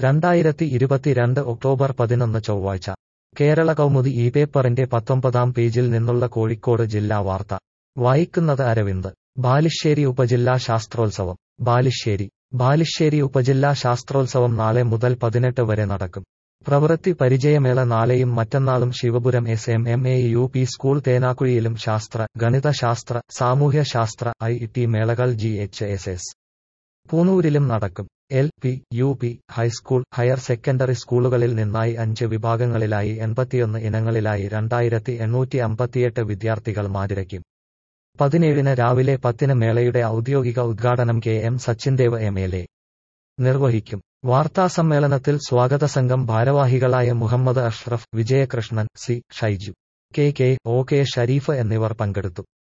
രണ്ടായിരത്തി ഇരുപത്തിരണ്ട് ഒക്ടോബർ പതിനൊന്ന് ചൊവ്വാഴ്ച കേരള കൗമുദി ഈ പേപ്പറിന്റെ പത്തൊമ്പതാം പേജിൽ നിന്നുള്ള കോഴിക്കോട് ജില്ലാ വാർത്ത വായിക്കുന്നത് അരവിന്ദ് ബാലുശ്ശേരി ഉപജില്ലാ ശാസ്ത്രോത്സവം ബാലുശ്ശേരി ബാലുശ്ശേരി ഉപജില്ലാ ശാസ്ത്രോത്സവം നാളെ മുതൽ പതിനെട്ട് വരെ നടക്കും പ്രവൃത്തി പരിചയമേള നാളെയും മറ്റന്നാളും Sivapuram S M M A U P school തേനാക്കുഴിയിലും ശാസ്ത്ര ഗണിതശാസ്ത്ര സാമൂഹ്യശാസ്ത്ര ഐ ടി മേളകൾ ജി എച്ച് എസ് എസ് പൂനൂരിലും നടക്കും L P U P high school higher secondary സ്കൂളുകളിൽ നിന്നായി അഞ്ച് വിഭാഗങ്ങളിലായി എൺപത്തിയൊന്ന് ഇനങ്ങളിലായി രണ്ടായിരത്തി എണ്ണൂറ്റി അമ്പത്തിയെട്ട് വിദ്യാർത്ഥികൾ മാതിരയ്ക്കും പതിനേഴിന് രാവിലെ പത്തിന് മേളയുടെ ഔദ്യോഗിക ഉദ്ഘാടനം K M Sachindev M L A നിർവഹിക്കും വാർത്താസമ്മേളനത്തിൽ സ്വാഗത സംഘം ഭാരവാഹികളായ Muhammad Ashraf Vijayakrishnan C Shaiju K K O K Shareef എന്നിവർ പങ്കെടുത്തു